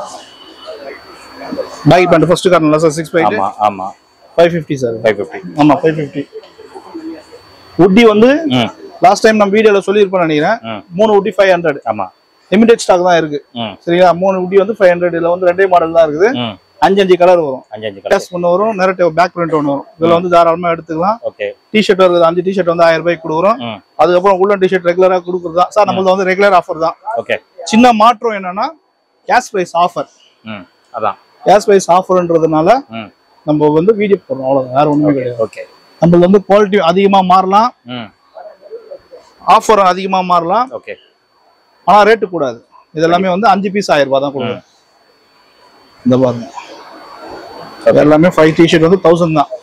Speaker 1: பேக் பேண்ட் ஃபர்ஸ்ட் காரணம் சார் சிக்ஸ் ஃபைவ்
Speaker 2: ஆமா ஆமா
Speaker 1: five fifty sir
Speaker 2: five fifty
Speaker 1: ஆமா ஃபைவ் ஃபிஃப்டி உட்டி வந்து
Speaker 2: ம்
Speaker 1: லாஸ்ட் டைம் நம்ம வீடியோல சொல்லியிருப்பேன் நினைக்கிறேன்
Speaker 2: ம்
Speaker 1: மூணு உட்டி ஃபைவ் ஹண்ட்ரட்
Speaker 2: ஆமா
Speaker 1: லிமிடெட் ஸ்டாக் தான் இருக்கு
Speaker 2: ம்
Speaker 1: சரிங்களா மூணு உட்டி வந்து ஃபைவ் ஹண்ட்ரட் இதுல வந்து ரெண்டே மாடல் தான் இருக்குது
Speaker 2: ம்
Speaker 1: அஞ்சு அஞ்சு கலர் வரும்
Speaker 2: அஞ்சு அஞ்சு கலர்
Speaker 1: கேஸ் ஒன்று வரும் நெரட்டிவ் பேக் பிரிண்ட் ஒன்று வரும் இதுல வந்து தாராளமா எடுத்துக்கலாம்
Speaker 2: ஓகே
Speaker 1: டிஷர்ட் வருது அஞ்சு டிஷர்ட் வந்து ஆயிரம் ரூபாய்க்கு கொடுக்குறோம்
Speaker 2: ம்
Speaker 1: அதுக்கப்புறம் உள்ள டிஷர்ட் ரெகுலரா கொடுக்குறது தான் சார் நம்மளது வந்து ரெகுலர் ஆஃபர் தான்
Speaker 2: ஓகே
Speaker 1: சின்ன மாற்றம் என்னன்னா கேஷ் பிரைஸ் ஆஃபர்
Speaker 2: ம் அதான்
Speaker 1: கேஷ் பிரைஸ் ஆஃபர்ன்றதுனால
Speaker 2: ம்
Speaker 1: நம்ம வந்து வீடியோ போடுறோம் அவ்வளவு வேற ஒண்ணுமே கிடையாது
Speaker 2: ஓகே
Speaker 1: நம்மளது வந்து குவாலிட்டி அதிகமா மாறலாம்
Speaker 2: ம்
Speaker 1: ஆஃபர் அதிகமா மாறலாம்
Speaker 2: ஓகே
Speaker 1: ஆனா ரேட்டு கூடாது இது எல்லாமே வந்து அஞ்சு பீஸ் ஆயிரம் ரூபாய் தான் கொடுக்குறோம் இந்த பாருங்க இது எல்லாமே ஃபைவ் டிஷர்ட் வந்து தௌசண்ட் தான்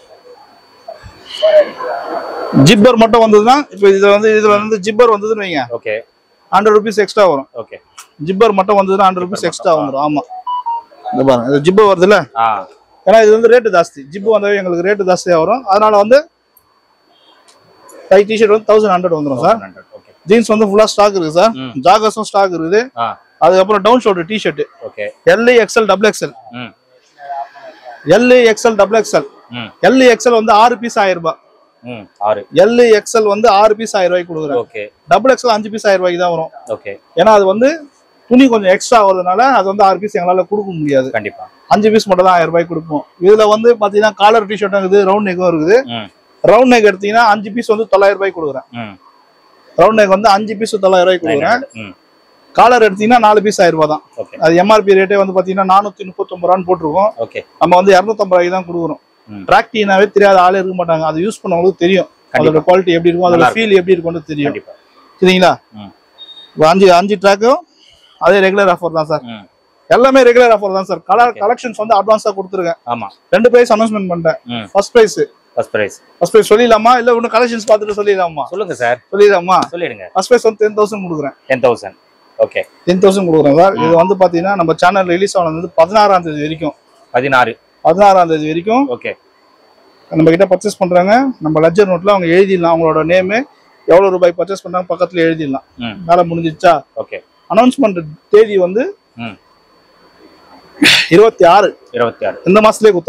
Speaker 1: ஜிப்பர் மட்டும் வந்ததுன்னா இப்போ இதுல வந்து இதுல வந்து ஜிப்பர் வந்ததுன்னு வைங்க
Speaker 2: ஓகே
Speaker 1: ஹண்ட்ரட் ருபீஸ் எக்ஸ்ட்ரா வரும்
Speaker 2: ஓகே
Speaker 1: ஜிப்பர் மட்டும் வந்ததுன்னா ஹண்ட்ரட் ருபீஸ் எக்ஸ்ட்ரா வந்துடும் ஆமா இந்த பாருங்க இது ஜிப்பர் வருதுல்ல
Speaker 2: ஆ
Speaker 1: ஏன்னா இது வந்து ரேட்டு ஜாஸ்தி ஜிப்பு வந்தாவே எங்களுக்கு ரேட்டு ஜாஸ்தியாக வரும் அதனால வந்து ஃபைவ் டிஷர்ட் வந்து தௌசண்ட் ஹண்ட்ரட் வந்துடும் சார்
Speaker 2: ஹண்ட்ரட் ஓகே
Speaker 1: ஜீன்ஸ் வந்து ஃபுல்லா ஸ்டாக் இருக்கு சார்
Speaker 2: ம்.
Speaker 1: ஜாகர்ஸும் ஸ்டாக் இருக்குது
Speaker 2: ஆ
Speaker 1: அதுக்கப்புறம் down shoulder T-shirt
Speaker 2: okay
Speaker 1: L XL double XL
Speaker 2: ம்
Speaker 1: எல்இ எக்ஸ்எல் டபுள் எக்ஸ்எல்
Speaker 2: ம்
Speaker 1: எல்இ எக்ஸ்எல் வந்து ஆறு பீஸ் ஆயிரம் ரூபாய்
Speaker 2: ம் ஆறு
Speaker 1: எல்இ எக்ஸ்எல் வந்து ஆறு பீஸ் ஆயிரம் ரூபாய்க்கு கொடுக்குறேன்
Speaker 2: ஓகே
Speaker 1: டபுள் எக்ஸ்எல் அஞ்சு பீஸ் ஆயிரம் ரூபாய்க்கு தான் வரும்
Speaker 2: ஓகே
Speaker 1: ஏன்னா அது வந்து துணி கொஞ்சம் எக்ஸ்ட்ரா வரதுனால அது வந்து ஆறு பீஸ் எங்களால கொடுக்க முடியாது
Speaker 2: கண்டிப்பா
Speaker 1: அஞ்சு பீஸ் மட்டும் தான் ஆயிரம் ரூபாய்க்கு கொடுப்போம் இதுல வந்து பாத்தீங்கன்னா காலர் டிஷர்ட்டும் இருக்குது ரவுண்ட் நெக்கும் இருக்குது
Speaker 2: ம்
Speaker 1: ரவுண்ட் நெக் எடுத்தீங்கன்னா அஞ்சு பீஸ் வந்து தொள்ளாயிரம் ரூபாய்க்கு கொடுக்குறேன்
Speaker 2: ம்
Speaker 1: ரவுண்ட் நெக் வந்து அஞ்சு பீஸ் தொள்ளாயிரம் ரூபாய்க்கு
Speaker 2: நைன்
Speaker 1: கொடுக்குறேன்
Speaker 2: ஹண்ட்ரட் ம்
Speaker 1: காலர் எடுத்தீங்கன்னா நாலு பீஸ் ஆயிரம் ரூபாய் தான்
Speaker 2: ஓகே
Speaker 1: அது எம்ஆர்பி ரேட்டே வந்து பாத்தீங்கன்னா நானூத்தி முப்பத்தொன்பது ரூபான்னு போட்டிருக்கோம்
Speaker 2: ஓகே
Speaker 1: நம்ம வந்து இரநூத்தம்பது ரூபாய்க்கு தான் கொடுக்குறோம்
Speaker 2: ம்
Speaker 1: டிராக்டினாவே தெரியாத ஆளே இருக்க மாட்டாங்க அது யூஸ் பண்ணவங்களுக்கு தெரியும் அதோட குவாலிட்டி எப்படி இருக்கும் அதோட
Speaker 2: நல்லா
Speaker 1: ஃபீல் எப்படி இருக்கும்னு தெரியும்
Speaker 2: கண்டிப்பா
Speaker 1: சரிங்களா
Speaker 2: ம்
Speaker 1: இப்போ அஞ்சு அஞ்சு ட்ராக்கும் அதே ரெகுலர் ஆஃபர் தான் சார்
Speaker 2: ம்
Speaker 1: எல்லாமே ரெகுலர் ஆஃபர் தான் சார் கலர் கலெக்ஷன்ஸ் வந்து அட்வான்ஸா கொடுத்துருக்கேன்
Speaker 2: ஆமா
Speaker 1: ரெண்டு பிரைஸ் அனௌன்ஸ்மெண்ட் பண்ணிட்டேன்
Speaker 2: ம்
Speaker 1: first prize
Speaker 2: first prize
Speaker 1: first prize சொல்லிடலாமா இல்ல இன்னும் கலெக்ஷன்ஸ் பார்த்துட்டு சொல்லிடலாமா
Speaker 2: சொல்லுங்க சார்
Speaker 1: சொல்லிடலாமா
Speaker 2: சொல்லிடுங்க
Speaker 1: ஃபர்ஸ்ட் பிரைஸ் வந்து டென் தௌசண்ட் கொடுக்குறேன்
Speaker 2: ten thousand okay
Speaker 1: ten thousand கொடுக்குறேன் சார் இது வந்து பாத்தீங்கன்னா நம்ம சேனல் ரிலீஸ் ஆனது வந்து பதினாறாம் தேதி வரைக்கும்
Speaker 2: பதினாறு
Speaker 1: பதினாறாம் தேதி வரைக்கும்
Speaker 2: ஓகே
Speaker 1: நம்ம கிட்ட பர்ச்சேஸ் பண்றாங்க நம்ம லெஜர் நோட்ல அவங்க எழுதிடலாம் அவங்களோட நேமு எவ்வளவு ரூபாய் பர்ச்சேஸ் பண்றாங்க பக்கத்துல எழுதிடலாம்
Speaker 2: ம்
Speaker 1: வேலை முடிஞ்சிச்சா
Speaker 2: ஓகே
Speaker 1: அனௌன்ஸ்மெண்ட் தேதி வந்து
Speaker 2: ம்
Speaker 1: இருபத்தி ஆறு
Speaker 2: இருபத்தி ஆறு
Speaker 1: இந்த மாசத்துலயே கொடுத்துறேன்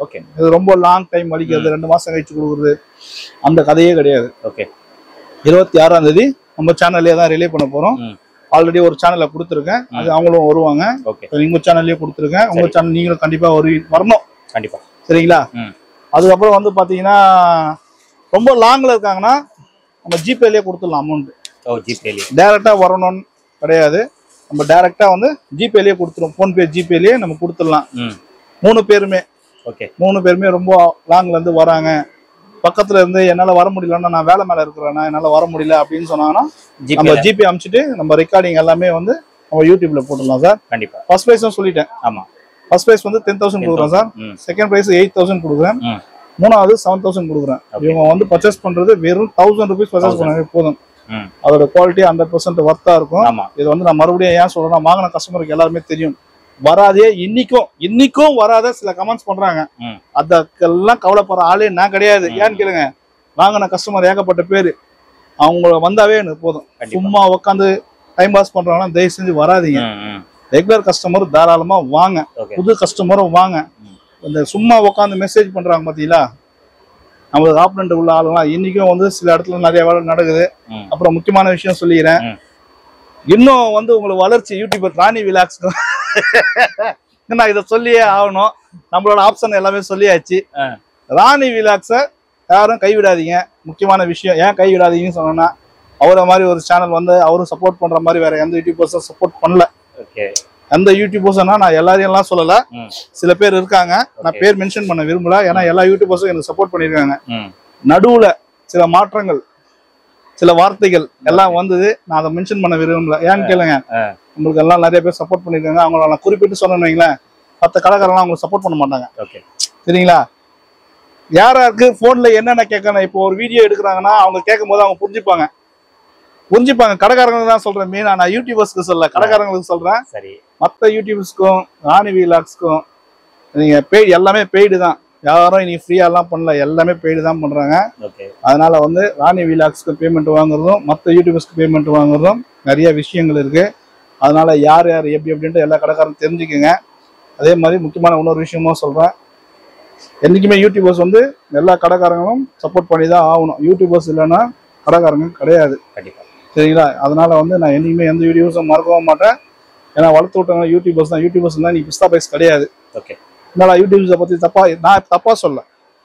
Speaker 2: ஓகே
Speaker 1: இது ரொம்ப லாங் டைம் வலிக்கிறது ரெண்டு மாசம் கழிச்சு கொடுக்குறது அந்த கதையே கிடையாது
Speaker 2: ஓகே
Speaker 1: இருபத்தி ஆறாம் தேதி நம்ம சேனல்லே தான் ரிலே பண்ண போறோம்
Speaker 2: ம்.
Speaker 1: ஆல்ரெடி ஒரு சேனல்ல கொடுத்துருக்கேன் அது அவங்களும் வருவாங்க
Speaker 2: ஓகே
Speaker 1: இப்ப உங்க சேனல்லயே கொடுத்துருக்கேன் உங்க சேனல் நீங்களும் கண்டிப்பா ஒரு வரணும்
Speaker 2: கண்டிப்பா
Speaker 1: சரிங்களா
Speaker 2: ம்.
Speaker 1: அதுக்கப்புறம் வந்து பாத்தீங்கன்னா ரொம்ப லாங்ல இருக்காங்கன்னா நம்ம ஜிபேலயே கொடுத்துடலாம் அமௌண்ட்
Speaker 2: ஓ ஜிபேலி
Speaker 1: டைரக்டா வரணும்னு கிடையாது நம்ம டைரக்டா வந்து ஜிபேலயே கொடுத்துருவோம் ஃபோன்பே ஜிபேலயே நம்ம கொடுத்துடலாம்
Speaker 2: ம்
Speaker 1: மூணு பேருமே
Speaker 2: ஓகே
Speaker 1: மூணு பேருமே ரொம்ப லாங்ல இருந்து வராங்க பக்கத்துல இருந்து என்னால வர முடியலன்னா நான் வேலை மேல இருக்கிறேன்னா என்னால வர முடியல அப்படின்னு சொன்னாங்கன்னா நம்ம
Speaker 2: ஜிபே
Speaker 1: ஜிபே அனுப்பிச்சிட்டு நம்ம ரெக்கார்டிங் எல்லாமே வந்து நம்ம யூடியூப்ல போட்டுடலாம் சார்
Speaker 2: கண்டிப்பா
Speaker 1: ஃபர்ஸ்ட் ப்ரைஸும் சொல்லிட்டேன்
Speaker 2: ஆமா
Speaker 1: ஃபர்ஸ்ட் ப்ரைஸ் வந்து டென் தௌசண்ட் கொடுக்குறேன் சார்
Speaker 2: ம்
Speaker 1: செகண்ட் ப்ரைஸ் எயிட் தௌசண்ட் கொடுக்குறேன்
Speaker 2: ம்
Speaker 1: மூணாவது செவன் தௌசண்ட் கொடுக்குறேன்
Speaker 2: Okay.
Speaker 1: இவங்க வந்து பர்ச்சேஸ் பண்றது வெறும் தௌசண்ட் ருபீஸ் பர்ச்சேஸ் பண்ணாலே போதும்
Speaker 2: ம்
Speaker 1: அதோட குவாலிட்டி ஹண்ட்ரட் பர்சன்ட் ஒர்த்தா இருக்கும்
Speaker 2: ஆமா
Speaker 1: இது வந்து நான் மறுபடியும் ஏன் சொல்றேன்னா வாங்கின கஸ்டமருக்கு எல்லாருமே தெரியும் வராதே இன்னைக்கும் இன்னைக்கும் வராத சில கமெண்ட்ஸ் பண்றாங்க
Speaker 2: ம்
Speaker 1: அதுக்கெல்லாம் கவலைப்படுற ஆளே நான் கிடையாது
Speaker 2: ம்.
Speaker 1: ஏன்னு கேளுங்க வாங்கின கஸ்டமர் ஏகப்பட்ட பேரு அவங்க வந்தாவே எனக்கு போதும்
Speaker 2: கண்டிப்பா
Speaker 1: சும்மா உட்காந்து டைம் பாஸ் பண்றவங்களாம் தயவு செஞ்சு வராதீங்க
Speaker 2: ம் ம்
Speaker 1: ரெகுலர் கஸ்டமர் தாராளமா வாங்க
Speaker 2: ஓகே
Speaker 1: புது கஸ்டமரும் வாங்க
Speaker 2: ம்.
Speaker 1: இந்த சும்மா உட்காந்து மெசேஜ் பண்றாங்க பாத்தீங்களா நம்மளுக்கு ஆப்னண்ட் உள்ள ஆளுங்களாம் இன்னைக்கும் வந்து சில இடத்துல நிறைய வேலை நடக்குது
Speaker 2: ம்
Speaker 1: அப்புறம் முக்கியமான விஷயம் சொல்லிக்கிறேன்
Speaker 2: ம்.
Speaker 1: இன்னும் வந்து உங்களுக்கு வளர்ச்சி யூடியூபர் ராணி விலாக்ஸ் நான் இதை சொல்லியே ஆகணும் நம்மளோட ஆப்ஷன் எல்லாமே சொல்லியாச்சு
Speaker 2: ஆ.
Speaker 1: ராணி விலாக்ஸை யாரும் கைவிடாதீங்க முக்கியமான விஷயம் ஏன் கைவிடாதீங்கன்னு சொன்னேன்னா அவரை மாதிரி ஒரு சேனல் வந்து அவரும் சப்போர்ட் பண்ற மாதிரி வேற எந்த யூடியூபர்ஸும் சப்போர்ட் பண்ணல
Speaker 2: ஓகே
Speaker 1: எந்த யூடியூபர்ஸ்னா நான் எல்லாரையும் எல்லாம் சொல்லல
Speaker 2: ம்
Speaker 1: சில பேர் இருக்காங்க நான்
Speaker 2: Okay.
Speaker 1: பேர் மென்ஷன் பண்ண விரும்பல ஏன்னா எல்லா யூடியூபர்ஸும் எனக்கு சப்போர்ட் பண்ணிருக்காங்க
Speaker 2: ம்
Speaker 1: நடுவுல சில மாற்றங்கள் சில வார்த்தைகள் எல்லாம் வந்தது நான் அதை மென்ஷன் பண்ண விரும்பல ஏன்னு கேளுங்க
Speaker 2: ஆ.
Speaker 1: உங்களுக்கு எல்லாம் நிறைய பேர் சப்போர்ட் பண்ணிருக்காங்க அவங்கள நான் குறிப்பிட்டு சொன்னேன்னு வைங்களேன் மற்ற கடைக்காரங்களாம் அவங்களுக்கு சப்போர்ட் பண்ண மாட்டாங்க
Speaker 2: ஓகே
Speaker 1: சரிங்களா யார் யாருக்கு போன்ல என்னென்ன கேட்கணும் இப்போ ஒரு வீடியோ எடுக்கிறாங்கன்னா அவங்க கேட்கும் போது அவங்க புரிஞ்சுப்பாங்க புரிஞ்சுப்பாங்க கடைக்காரங்களுக்கு தான் சொல்றேன் மெயினா நான் யூடியூபர்ஸ்க்கு சொல்ல கடைக்காரங்களுக்கு சொல்றேன்
Speaker 2: சரி
Speaker 1: மற்ற யூடியூபர்ஸ்க்கும் ராணி வீலாக்ஸ்க்கும் நீங்க பெய்டு எல்லாமே பெய்டு தான் யாரும் இன்னைக்கு ஃப்ரீயா எல்லாம் பண்ணல எல்லாமே பெய்டு தான் பண்றாங்க
Speaker 2: ஓகே
Speaker 1: அதனால வந்து ராணி வீலாக்ஸ்க்கு பேமெண்ட் வாங்குறதும் மற்ற யூடியூபர்ஸ்க்கு பேமெண்ட் வாங்குறதும் நிறைய விஷயங்கள் இருக்கு அதனால யார் யார் எப்படி எப்படின்ட்டு எல்லா கடைக்காரரும் தெரிஞ்சுக்கங்க அதே மாதிரி முக்கியமான இன்னொரு விஷயமும் சொல்றேன் என்னைக்குமே யூடியூபர்ஸ் வந்து எல்லா கடைக்காரங்களும் சப்போர்ட் பண்ணி தான் ஆகணும் யூடியூபர்ஸ் இல்லைன்னா கடைக்காரங்க கிடையாது
Speaker 2: கண்டிப்பா
Speaker 1: சரிங்களா அதனால வந்து நான் என்னைக்குமே எந்த வீடியோஸும் மறக்கவும் மாட்டேன் ஏன்னா வளர்த்து விட்டவங்க யூடியூபர்ஸ் தான் யூடியூபர்ஸ் தான் நீ பிஸ்தா பைஸ் கிடையாது
Speaker 2: ஓகே
Speaker 1: என்னடா யூடியூபர்ஸை பற்றி தப்பா நான் தப்பா சொல்ல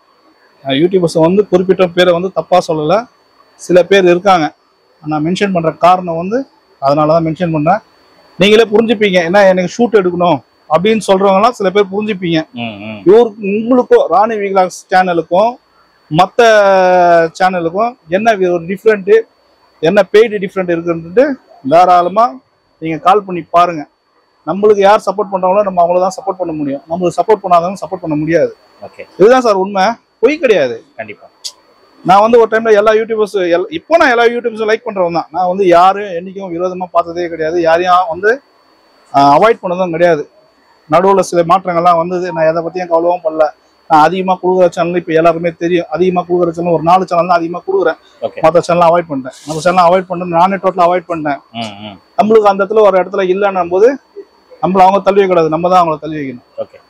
Speaker 1: நான் யூடியூபர்ஸை வந்து குறிப்பிட்ட பேரை வந்து தப்பா சொல்லலை சில பேர் இருக்காங்க நான் மென்ஷன் பண்ற காரணம் வந்து அதனால தான் மென்ஷன் பண்றேன் நீங்களே புரிஞ்சுப்பீங்க என்ன எனக்கு ஷூட் எடுக்கணும் அப்படின்னு சொல்றவங்கலாம் சில பேர் புரிஞ்சுப்பீங்க
Speaker 2: ம் ம்
Speaker 1: இவர் உங்களுக்கும் ராணி விக்லாக்ஸ் சேனலுக்கும் மற்ற சேனலுக்கும் என்ன ஒரு டிஃப்ரெண்ட்டு என்ன பெய்டு டிஃப்ரெண்ட் இருக்குன்ட்டு தாராளமா நீங்க கால் பண்ணி பாருங்க நம்மளுக்கு யார் சப்போர்ட் பண்றாங்களோ நம்ம அவங்கள தான் சப்போர்ட் பண்ண முடியும் நம்மளுக்கு சப்போர்ட் பண்ணாதவங்க சப்போர்ட் பண்ண முடியாது
Speaker 2: ஓகே
Speaker 1: இதுதான் சார் உண்மை பொய் கிடையாது
Speaker 2: கண்டிப்பா
Speaker 1: நான் வந்து ஒரு டைம்ல எல்லா யூடியூபர்ஸ் இப்போ நான் எல்லா யூடியூபர்ஸும் லைக் பண்றவன் தான் நான் வந்து யாரும் என்னைக்கும் விரோதமா பார்த்ததே கிடையாது யாரையும் வந்து அவாய்ட் பண்ணதும் கிடையாது நடுவில் சில மாற்றங்கள்லாம் வந்தது நான் எதை பத்தியும் கவலைவும் பண்ணல நான் அதிகமாக கொடுக்குற சேனல் இப்போ எல்லாருமே தெரியும் அதிகமாக கொடுக்குற சேனல் ஒரு நாலு சேனல் தான் அதிகமாக கொடுக்குறேன்
Speaker 2: ஓகே
Speaker 1: மற்ற சேனல் அவாய்ட் பண்ணிட்டேன் மற்ற சேனல் அவாய்ட் பண்ணிட்டு நானே டோட்டலாக அவாய்ட் பண்ணிட்டேன்
Speaker 2: ம் ம்
Speaker 1: நம்மளுக்கு அந்த இடத்துல ஒரு இடத்துல இல்லைன்னும் போது நம்மள அவங்க தள்ளி வைக்கக்கூடாது நம்ம தான் அவங்கள தள்ளி வைக்கணும்
Speaker 2: ஓகே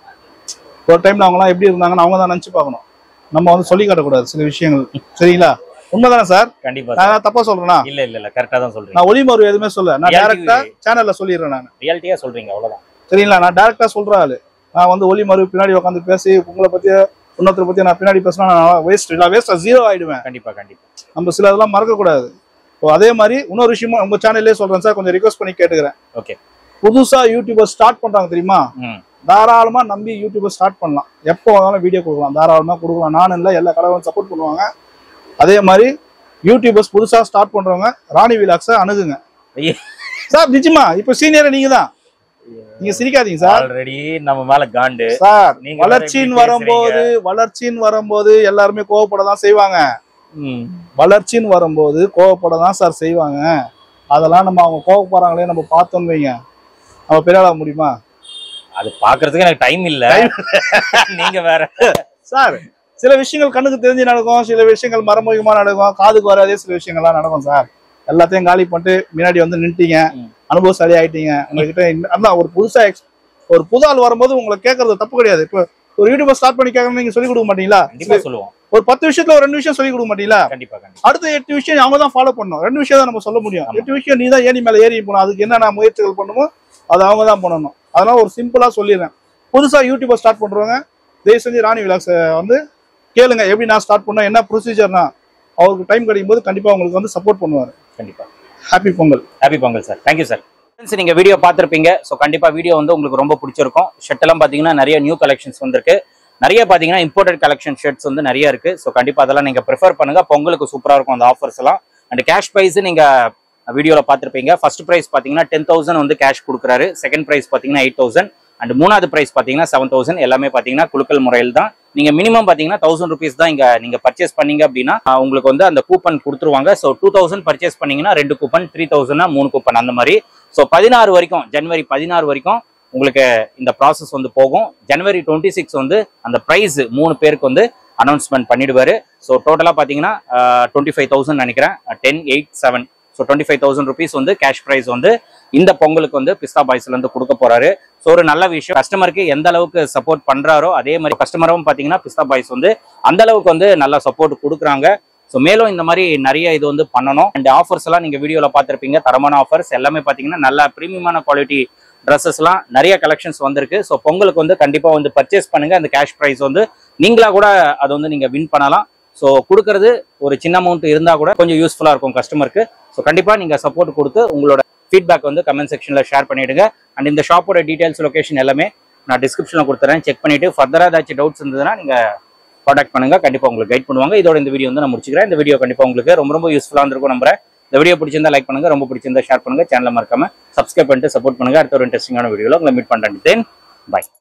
Speaker 1: ஒரு டைம்ல அவங்கலாம் எப்படி இருந்தாங்கன்னு அவங்க தான் நினச்சி பார்க்கணும் நம்ம வந்து சொல்லி காட்டக்கூடாது சில விஷயங்கள் சரிங்களா உண்மைதானே சார்
Speaker 2: கண்டிப்பா
Speaker 1: நான் ஏதாவது தப்பா சொல்றேனா
Speaker 2: இல்ல இல்ல இல்ல கரெக்டா தான் சொல்றீங்க
Speaker 1: நான் ஒளிமறு எதுவுமே சொல்ல நான்
Speaker 2: Reality-
Speaker 1: டேரக்டா சேனல்ல சொல்லிடுறேன் நான்
Speaker 2: ரியாலிட்டியா சொல்றீங்க அவ்வளவுதான்
Speaker 1: சரிங்களா நான் டேரக்டா சொல்ற ஆளு நான் வந்து ஒளிமறு பின்னாடி உட்காந்து பேசி உங்களை பத்தி இன்னொருத்தரை பத்தி நான் பின்னாடி பேசினா நான் வேஸ்ட் நான் வேஸ்டா ஜீரோ ஆயிடுவேன்
Speaker 2: கண்டிப்பா கண்டிப்பா
Speaker 1: நம்ம சில இதெல்லாம் மறக்க கூடாது இப்போ அதே மாதிரி இன்னொரு விஷயமும் உங்க சேனல்லே சொல்றேன் சார் கொஞ்சம் ரிக்வஸ்ட் பண்ணி கேட்டுக்கிறேன்
Speaker 2: ஓகே
Speaker 1: புதுசா யூடியூபர் ஸ்டார்ட் பண்றாங்க தெரியுமா
Speaker 2: ம்
Speaker 1: தாராளமா நம்பி யூடியூபர் ஸ்டார்ட் பண்ணலாம் எப்போ வேணாலும் வீடியோ கொடுக்கலாம் தாராளமா கொடுக்கலாம் நானும் இல்லை எல்லா கடவுளும் சப்போர்ட் பண்ணுவாங்க அதே மாதிரி யூடியூபர்ஸ் புதுசா ஸ்டார்ட் பண்றவங்க ராணி விலாக்ஸை அணுகுங்க
Speaker 2: ஐயே.
Speaker 1: சார் நிஜமா இப்போ சீனியர் நீங்க தான் நீங்க சிரிக்காதீங்க சார்
Speaker 2: ஆல்ரெடி நம்ம மேல காண்டு
Speaker 1: சார்
Speaker 2: நீங்க வேற
Speaker 1: வளர்ச்சின்னு
Speaker 2: இப்படி
Speaker 1: வரும்போது வளர்ச்சின்னு வரும்போது எல்லாருமே கோவப்பட தான் செய்வாங்க
Speaker 2: ம்
Speaker 1: வளர்ச்சின்னு வரும்போது கோவப்பட தான் சார் செய்வாங்க அதெல்லாம் நம்ம அவங்க கோவப்படுறாங்களே நம்ம பார்த்தோம்னு வைங்க நம்ம பெரிய ஆள முடியுமா
Speaker 2: அது பாக்குறதுக்கு எனக்கு டைம் இல்ல நீங்க வேற
Speaker 1: சார் சில விஷயங்கள் கண்ணுக்கு தெரிஞ்சு நடக்கும் சில விஷயங்கள் மறைமுகமா நடக்கும் காதுக்கு வராதே சில விஷயங்கள்லாம் நடக்கும் சார் எல்லாத்தையும் காலி பண்ணிட்டு முன்னாடி வந்து நின்ட்டீங்க
Speaker 2: ம்.
Speaker 1: அனுபவசாலி ஆயிட்டீங்க உங்ககிட்ட இன்ன- அதான் ஒரு புதுசா ex- ஒரு புது ஆள் வரும்போது உங்களை கேட்கறது தப்பு கிடையாது இப்போ ஒரு யூடியூபர் ஸ்டார்ட் பண்ணி கேட்கணும் நீங்க சொல்லி கொடுக்க மாட்டீங்களா
Speaker 2: கண்டிப்பா சொல்லுவோம்
Speaker 1: ஒரு பத்து விஷயத்துல ஒரு ரெண்டு விஷயம் சொல்லி கொடுக்க மாட்டீங்களா
Speaker 2: கண்டிப்பா கண்டிப்பா
Speaker 1: அடுத்த எட்டு விஷயம் அவங்க தான் ஃபாலோ பண்ணணும் ரெண்டு விஷயம் தான் நம்ம சொல்ல முடியும்
Speaker 2: ஆமா.
Speaker 1: எட்டு விஷயம் நீ தான் ஏணி மேல ஏறி போகணும் அதுக்கு என்னென்ன முயற்சிகள் பண்ணுமோ அது அவங்க தான் பண்ணணும் அதனால ஒரு சிம்பிளா சொல்லிடுறேன் புதுசா யூடியூபர் ஸ்டார்ட் பண்றவங்க தயவு செஞ்சு ராணி விலாக்ஸ் வந்து கேளுங்க எப்படி நான் ஸ்டார்ட் பண்ணேன் என்ன ப்ரொசீஜர்னா அவருக்கு டைம் கிடைக்கும் போது கண்டிப்பா உங்களுக்கு வந்து சப்போர்ட் பண்ணுவாரு
Speaker 2: கண்டிப்பா
Speaker 1: happy Pongal
Speaker 2: happy Pongal sir thank you sir friends நீங்க வீடியோ பார்த்திருப்பீங்க ஸோ கண்டிப்பா வீடியோ வந்து உங்களுக்கு ரொம்ப பிடிச்சிருக்கும் ஷர்ட் எல்லாம் பாத்தீங்கன்னா நிறைய நியூ கலெக்ஷன்ஸ் வந்திருக்கு நிறைய பாத்தீங்கன்னா இம்போர்ட்டட் கலெக்ஷன் ஷர்ட்ஸ் வந்து நிறைய இருக்கு ஸோ கண்டிப்பா அதெல்லாம் நீங்க ப்ரிஃபர் பண்ணுங்க பொங்கலுக்கு சூப்பரா இருக்கும் அந்த ஆஃபர்ஸ் எல்லாம் அண்ட் கேஷ் ப்ரைஸ் நீங்க வீடியோல பார்த்திருப்பீங்க ஃபர்ஸ்ட் பிரைஸ் பாத்தீங்கன்னா டென் தௌசண்ட் வந்து கேஷ் கொடுக்குறாரு செகண்ட் பிரைஸ் பாத்தீங்கன்னா எயிட் தௌசண்ட் அண்ட் மூணாவது பிரைஸ் பாத்தீங்கன்னா செவன் தௌசண்ட் எல்லாமே பாத்தீங்கன்னா குலுக்கல் முறையில் தான் நீங்க மினிமம் பாத்தீங்கன்னா தௌசண்ட் ருபீஸ் தான் இங்க நீங்க பர்ச்சேஸ் பண்ணீங்க அப்படின்னா ஆஹ் உங்களுக்கு வந்து அந்த கூப்பன் கொடுத்துருவாங்க ஸோ டூ தௌசண்ட் பர்ச்சேஸ் பண்ணீங்கன்னா ரெண்டு கூப்பன் த்ரீ தௌசண்ட்னா மூணு கூப்பன் அந்த மாதிரி ஸோ பதினாறு வரைக்கும் ஜனவரி பதினாறு வரைக்கும் உங்களுக்கு இந்த ப்ராசஸ் வந்து போகும் ஜனவரி டுவெண்ட்டி சிக்ஸ் வந்து அந்த ப்ரைஸ் மூணு பேருக்கு வந்து அனௌன்ஸ்மெண்ட் பண்ணிடுவாரு ஸோ டோட்டலாக பார்த்தீங்கன்னா டுவெண்ட்டி ஃபைவ் தௌசண்ட் நினைக்கிறேன் ten eight seven so twenty five thousand rupees வந்து கேஷ் ப்ரைஸ் வந்து இந்த பொங்கலுக்கு வந்து பிஸ்தா பாய்ஸ்ல இருந்து கொடுக்க போறாரு ஸோ ஒரு நல்ல விஷயம் கஸ்டமருக்கு எந்த அளவுக்கு சப்போர்ட் பண்றாரோ அதே மாதிரி கஸ்டமரும் பார்த்தீங்கன்னா பிஸ்தா பாய்ஸ் வந்து அந்த அளவுக்கு வந்து நல்ல சப்போர்ட் கொடுக்குறாங்க ஸோ மேலும் இந்த மாதிரி நிறைய இது வந்து பண்ணணும் அண்ட் ஆஃபர்ஸ் எல்லாம் நீங்க வீடியோல பார்த்திருப்பீங்க தரமான ஆஃபர்ஸ் எல்லாமே பார்த்தீங்கன்னா நல்ல ப்ரீமியமான குவாலிட்டி ட்ரெஸ்ஸஸ்லாம் நிறைய கலெக்ஷன்ஸ் வந்திருக்கு ஸோ பொங்கலுக்கு வந்து கண்டிப்பா வந்து பர்ச்சேஸ் பண்ணுங்க அந்த கேஷ் ப்ரைஸ் வந்து நீங்களா கூட அதை வந்து நீங்க வின் பண்ணலாம் ஸோ கொடுக்கறது ஒரு சின்ன அமௌண்ட் இருந்தா கூட கொஞ்சம் யூஸ்ஃபுல்லா இருக்கும் கஸ்டமருக்கு ஸோ கண்டிப்பா நீங்க சப்போர்ட் கொடுத்து உங்களோட ஃபீட்பேக் வந்து கமெண்ட் செக்ஷன்ல ஷேர் பண்ணிடுங்க அண்ட் இந்த ஷாப்போட டீடைல்ஸ் லொகேஷன் எல்லாமே நான் டிஸ்கிரிப்ஷன்ல கொடுத்துறேன் செக் பண்ணிட்டு ஃபர்தரா ஏதாச்சும் டவுட்ஸ் இருந்ததுன்னா நீங்க காண்டாக்ட் பண்ணுங்க கண்டிப்பா உங்களுக்கு கைட் பண்ணுவாங்க இதோட இந்த வீடியோ வந்து நான் முடிச்சுக்கிறேன் இந்த வீடியோ கண்டிப்பா உங்களுக்கு ரொம்ப ரொம்ப யூஸ்ஃபுல்லா இருந்திருக்கும் நம்புறேன் இந்த வீடியோ பிடிச்சிருந்தா லைக் பண்ணுங்க ரொம்ப பிடிச்சிருந்தா ஷேர் பண்ணுங்க சேனலை மறக்காம சப்ஸ்கிரைப் பண்ணிட்டு சப்போர்ட் பண்ணுங்க அடுத்த ஒரு இன்ட்ரெஸ்டிங்கான வீடியோல உங்களை மீட் பண்றேன் தென் பை